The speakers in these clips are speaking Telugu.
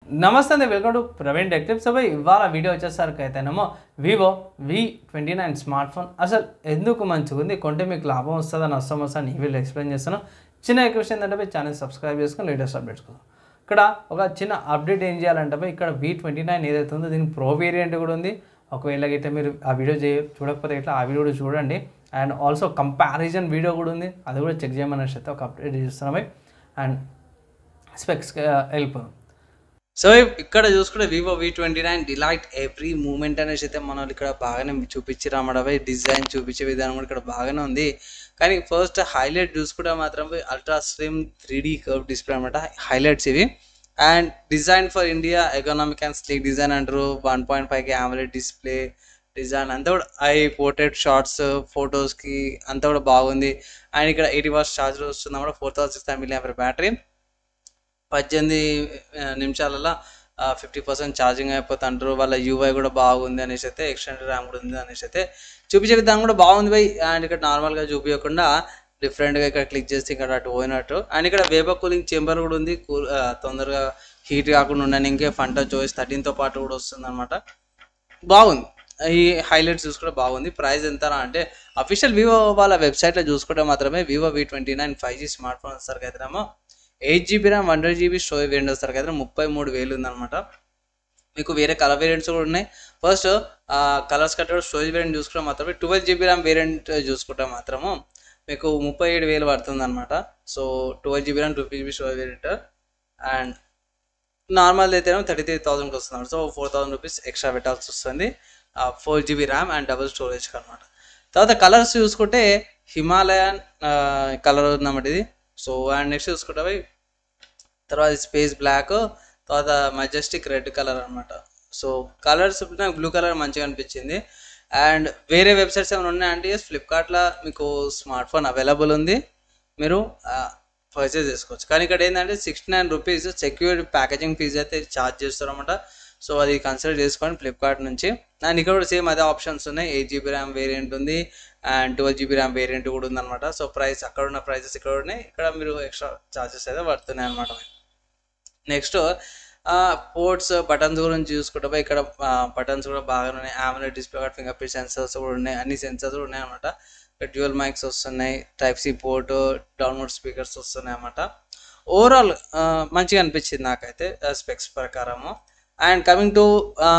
నమస్తే అండి welcome to Praveen tech tips అబ్బాయి ఇవాళ వీడియో వచ్చేసరికి అయితేనేమో Vivo V twenty nine smartphone అసలు ఎందుకు మంచిగా ఉంది కొంటే మీకు లాభం వస్తుందా నష్టం వస్తుందా అని ఈ వీడియో ఎక్స్ప్లెయిన్ చేస్తాను చిన్న రిక్వెస్ట్ ఏంటంటే పోయి ఛానల్ సబ్స్క్రైబ్ చేసుకొని లేటెస్ట్ అప్డేట్స్ కోసం ఇక్కడ ఒక చిన్న అప్డేట్ ఏం చేయాలంటే పోయి ఇక్కడ వి ట్వంటీ నైన్ ఏదైతే ఉందో దీనికి ప్రో వేరియంట్ కూడా ఉంది ఒకవేళ గిట్ట మీరు ఆ వీడియో చే చూడకపోతే ఇట్లా ఆ వీడియో కూడా చూడండి అండ్ ఆల్సో కంపారిజన్ వీడియో కూడా ఉంది అది కూడా చెక్ చేయమనేసి అయితే ఒక అప్డేట్ చేస్తున్నాం అండ్ స్పెక్స్ వెళ్ళిపోదాం సో ఇక్కడ చూసుకుంటే Vivo V twenty nine delight every moment అనేసి అయితే మనం ఇక్కడ బాగానే చూపించి రామడపై డిజైన్ చూపించే విధానం కూడా ఇక్కడ బాగానే ఉంది కానీ ఫస్ట్ హైలైట్ చూసుకుంటే మాత్రం ultra slim three D curve display అనమాట హైలైట్స్ ఇవి and design for India economic and sleek design అంటారు వన్ పాయింట్ ఫైవ్కి ఆమ్లెట్ డిస్ప్లే డిజైన్ అంతా కూడా ఐ పోర్ట్రేట్ షార్ట్స్ ఫొటోస్కి అంతా కూడా బాగుంది అండ్ ఇక్కడ ఎయిటీ వాట్స్ ఛార్జర్ వస్తుంది అన్నమాట four thousand six milli battery పద్దెనిమిది ఆ, నిమిషాలలో ఫిఫ్టీ పర్సెంట్ ఛార్జింగ్ అయిపోతుంటారు వాళ్ళ యూఐ కూడా బాగుంది అనేసి అయితే ఎక్స్టెండెడ్ ర్యామ్ కూడా ఉంది అనేసి అయితే చూపించే విధానం కూడా బాగుంది బై అండ్ ఇక్కడ నార్మల్గా చూపించకుండా డిఫరెంట్గా ఇక్కడ క్లిక్ చేస్తే ఇక్కడ అటు పోయినట్టు అండ్ ఇక్కడ వేబర్ కూలింగ్ చేంబర్ కూడా ఉంది కూల్ ఆ, తొందరగా హీట్ కాకుండా ఉండడానికి ఫంటా చాయిస్ థర్టీన్తో పాటు కూడా వస్తుంది అనమాట బాగుంది ఈ హైలైట్స్ చూసుకుంటే బాగుంది ప్రైస్ ఎంత అంటే అఫీషియల్ వివో వాళ్ళ వెబ్సైట్లో చూసుకుంటే మాత్రమే Vivo V twenty nine five G smartphone వస్తారు కదనేమో eight GB RAM one GB storage variant వస్తారు కదా ముప్పై మూడు వేలు ఉందన్నమాట మీకు వేరే కలర్ వేరియంట్స్ కూడా ఉన్నాయి ఫస్ట్ కలర్స్ కట్టే స్టోరేజ్ వేరియంట్ చూసుకుంటే మాత్రమే ట్వెల్వ్ జీబీ ర్యామ్ వేరియంట్ చూసుకుంటే మాత్రము మీకు ముప్పై ఏడు వేలు పడుతుంది అనమాట so twelve GB RAM two GB storage variant and normal అయితేనేమో థర్టీ త్రీ థౌసండ్కి వస్తుంది so four thousand rupees extra పెట్టాల్సి వస్తుంది four GB RAM and double స్టోరేజ్కి అనమాట తర్వాత కలర్స్ చూసుకుంటే హిమాలయన్ కలర్ ఉందన్నమాట ఇది సో అండ్ నెక్స్ట్ చూసుకుంటే అవి తర్వాత స్పేస్ బ్లాక్ తర్వాత మజెస్టిక్ రెడ్ కలర్ అనమాట సో కలర్స్ నాకు బ్లూ కలర్ మంచిగా అనిపించింది అండ్ వేరే వెబ్సైట్స్ ఏమైనా ఉన్నాయంటే ఫ్లిప్కార్ట్లో మీకు స్మార్ట్ ఫోన్ అవైలబుల్ ఉంది మీరు పర్చేస్ చేసుకోవచ్చు కానీ ఇక్కడ ఏంటంటే sixty nine rupees secure packaging fees అయితే ఛార్జ్ చేస్తారన్నమాట సో అది కన్సిడర్ చేసుకోండి ఫ్లిప్కార్ట్ నుంచి అండ్ ఇక్కడ కూడా సేమ్ అదే ఆప్షన్స్ ఉన్నాయి ఎయిట్ జీబీ ర్యామ్ వేరియంట్ ఉంది and twelve GB RAM variant కూడా ఉందన్నమాట సో ప్రైస్ అక్కడ ఉన్న ప్రైసెస్ ఇక్కడ ఉన్నాయి ఇక్కడ మీరు ఎక్స్ట్రా ఛార్జెస్ అయితే పడుతున్నాయి అనమాట నెక్స్ట్ పోర్ట్స్ బటన్స్ గురించి చూసుకుంటే ఇక్కడ బటన్స్ కూడా బాగానే ఉన్నాయి AMOLED display card fingerprint sensors కూడా ఉన్నాయి అన్ని సెన్సర్స్ కూడా ఉన్నాయి అనమాట డ్యూయల్ మైక్స్ వస్తున్నాయి type C port download speakers వస్తున్నాయి అనమాట ఓవరాల్ మంచిగా అనిపించింది నాకైతే స్పెక్స్ ప్రకారము అండ్ కమింగ్ టు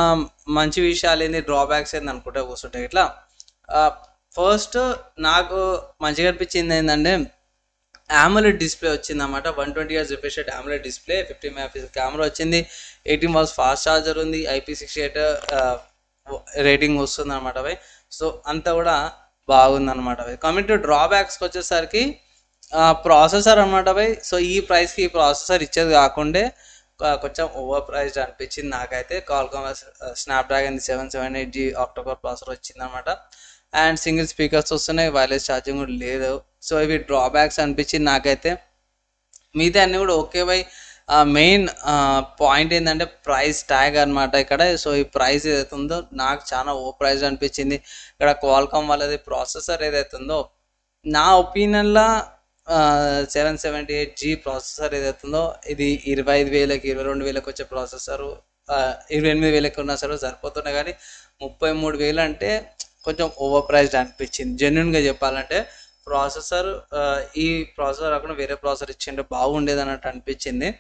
మంచి విషయాలు ఏంది డ్రాబ్యాక్స్ ఏంది అనుకుంటే కూర్చుంటే ఇట్లా ఫస్ట్ నాకు మంచిగా అనిపించింది ఏంటంటే ఆమ్లెట్ డిస్ప్లే వచ్చింది అనమాట one twenty years refresh AMOLED display fifty megapixel camera వచ్చింది ఎయిటీన్ వాల్స్ ఫాస్ట్ ఛార్జర్ ఉంది ఐపీ సిక్స్టీ ఎయిట్ రేటింగ్ వస్తుంది అనమాట అవి సో అంతా కూడా బాగుంది అనమాట అవి కమింగ్ టు డ్రాబ్యాక్స్కి వచ్చేసరికి ప్రాసెసర్ అనమాట అవి సో ఈ ప్రైస్కి ఈ ప్రాసెసర్ ఇచ్చేది కాకుండా కొ- కొంచెం ఓవర్ ప్రైస్డ్ అనిపించింది నాకైతే Qualcomm Snapdragon seven seven eight G octa core processor వచ్చింది అనమాట అండ్ సింగిల్ స్పీకర్స్ వస్తున్నాయి వైర్లెస్ ఛార్జింగ్ కూడా లేదు సో ఇవి డ్రాబ్యాక్స్ అనిపించింది నాకైతే మిగతా అన్నీ కూడా ఓకే బై మెయిన్ పాయింట్ ఏంటంటే ప్రైస్ ట్యాగ్ అనమాట ఇక్కడ సో ఈ ప్రైస్ ఏదైతే ఉందో నాకు చాలా ఓ ప్రైస్ అనిపించింది ఇక్కడ క్వాల్కామ్ వాళ్ళది ప్రాసెసర్ ఏదైతే ఉందో నా ఒపీనియన్లో seven seventy eight G processor ఏదైతే ఉందో ఇది ఇరవై ఐదు వేలకి ఇరవై రెండు వేలకు వచ్చే ప్రాసెసర్ ఇరవై ఎనిమిది వేలకి ఉన్నా సరే సరిపోతున్నాయి కానీ ముప్పై మూడు వేలు అంటే కొంచెం ఓవర్ ప్రైస్డ్ అనిపించింది జెన్యున్గా చెప్పాలంటే ప్రాసెసర్ ఈ ప్రాసెసర్ కాకుండా వేరే ప్రాసెసర్ ఇచ్చింటే బాగుండేది అన్నట్టు అనిపించింది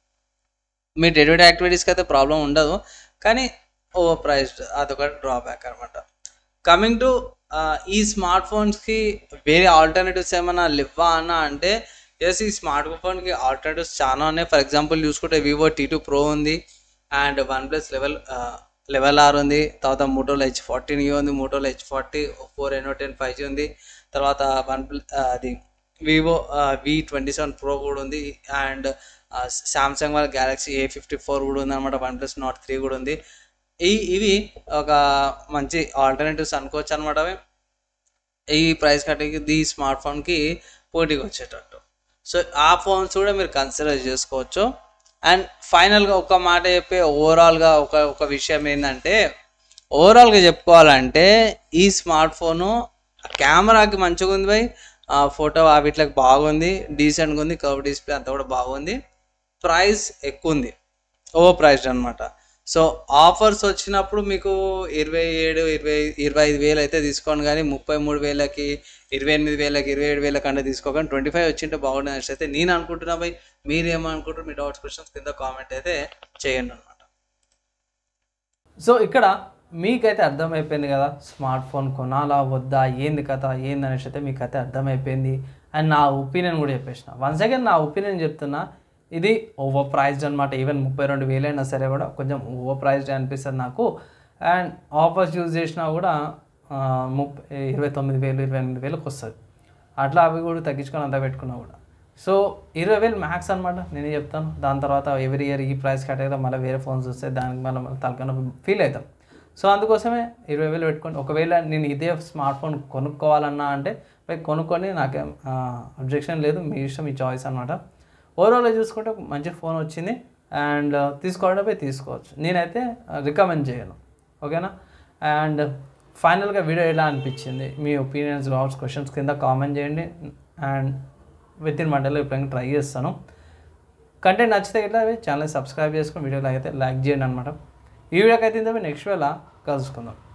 మీ డే టు డే యాక్టివిటీస్కి అయితే ప్రాబ్లం ఉండదు కానీ ఓవర్ ప్రైస్డ్ అదొక డ్రాబ్యాక్ అనమాట కమింగ్ టు ఈ స్మార్ట్ ఫోన్స్కి వేరే ఆల్టర్నేటివ్స్ ఏమైనా లివ్వా అన్న అంటే ఎస్ ఈ స్మార్ట్ ఫోన్కి ఆల్టర్నేటివ్స్ చాలా ఉన్నాయి ఫర్ ఎగ్జాంపుల్ చూసుకుంటే వివో టీ టూ ప్రో ఉంది and OnePlus level level R ఉంది తర్వాత మోటోలో హెచ్ ఫార్టీన్ ఈ ఉంది మోటోలో హెచ్ ఫార్టీ ఫోర్ ఎనో టెన్ ఫైవ్ జీ ఉంది తర్వాత వన్ ప్లస్ అది Vivo V twenty seven Pro కూడా ఉంది అండ్ సామ్సంగ్ వాళ్ళ గ్యాలక్సీ ఏ ఫిఫ్టీ ఫోర్ కూడా ఉంది అనమాట వన్ ప్లస్ నాట్ త్రీ కూడా ఉంది ఈ ఇవి ఒక మంచి ఆల్టర్నేటివ్స్ అనుకోవచ్చు అనమాట అవి ఈ ప్రైస్ కట్టకి ఈ స్మార్ట్ ఫోన్కి పోటీకి వచ్చేటట్టు సో ఆ ఫోన్స్ కూడా మీరు కన్సిడర్ చేసుకోవచ్చు అండ్ ఫైనల్గా ఒక మాట చెప్పే ఓవరాల్గా ఒక ఒక విషయం ఏంటంటే ఓవరాల్గా చెప్పుకోవాలంటే ఈ స్మార్ట్ ఫోను కెమెరాకి మంచిగా ఉంది బై ఫోటో వీటికి బాగుంది డీసెంట్గా ఉంది కర్వ్ డిస్ప్లే అంతా కూడా బాగుంది ప్రైస్ ఎక్కువ ఉంది ఓవర్ ప్రైస్డ్ అనమాట సో ఆఫర్స్ వచ్చినప్పుడు మీకు ఇరవై ఏడు ఇరవై ఇరవై ఐదు వేలు అయితే తీసుకోండి కానీ ముప్పై మూడు వేలకి ఇరవై ఎనిమిది వేలకి ఇరవై ఏడు వేలకి అంటే తీసుకోకండి ట్వంటీ ఫైవ్ వచ్చింటే బాగుండే అయితే నేను అనుకుంటున్నా భయ్ మీరు ఏమనుకుంటారు మీ డౌట్స్ క్వశ్చన్స్ కింద కామెంట్ అయితే చేయండి అనమాట సో ఇక్కడ మీకైతే అర్థమైపోయింది కదా స్మార్ట్ ఫోన్ కొనాలా వద్దా ఏంది కథ ఏంది అనేసి అయితే మీకు అయితే అర్థమైపోయింది అండ్ నా ఒపీనియన్ కూడా చెప్పేసిన వన్ సెకండ్ నా ఒపీనియన్ చెప్తున్నా ఇది ఓవర్ ప్రైజ్డ్ అనమాట ఈవెన్ ముప్పై రెండు వేలైనా సరే కూడా కొంచెం ఓవర్ ప్రైజ్డ్ అనిపిస్తుంది నాకు అండ్ ఆఫర్స్ యూజ్ చేసినా కూడా ఆ, ముప్పై ఇరవై తొమ్మిది వేలు ఇరవై ఎనిమిది వేలకు వస్తుంది అట్లా అవి కూడా తగ్గించుకొని అంతా పెట్టుకున్నా కూడా సో ఇరవై వేలు మ్యాక్స్ అనమాట నేనే చెప్తాను దాని తర్వాత ఎవ్రీ ఇయర్ ఈ ప్రైస్ కేటగిరీ మళ్ళీ వేరే ఫోన్స్ వస్తే దానికి మళ్ళీ తలకన్నా ఫీల్ అవుతాం సో అందుకోసమే ఇరవై వేలు పెట్టుకోండి ఒకవేళ నేను ఇదే స్మార్ట్ ఫోన్ కొనుక్కోవాలన్నా అంటే పోయి కొనుక్కొని నాకేం అబ్జెక్షన్ లేదు మీ ఇష్టం మీ చాయిస్ అనమాట ఓవరాల్గా చూసుకుంటే ఒక మంచి ఫోన్ వచ్చింది అండ్ తీసుకోవడం పోయి తీసుకోవచ్చు నేనైతే రికమెండ్ చేయను ఓకేనా అండ్ ఫైనల్గా వీడియో ఎలా అనిపించింది మీ ఒపీనియన్స్ డౌట్స్ క్వశ్చన్స్ కింద కామెంట్ చేయండి అండ్ విత్ ఇన్ మండలో ఇప్పుడు ట్రై చేస్తాను కంటెంట్ నచ్చితే ఇట్లా ఛానల్ సబ్స్క్రైబ్ చేసుకొని వీడియోలో అయితే లైక్ చేయండి అనమాట ఈ వీడియోకి అయితే నెక్స్ట్ వేళ కలుసుకుందాం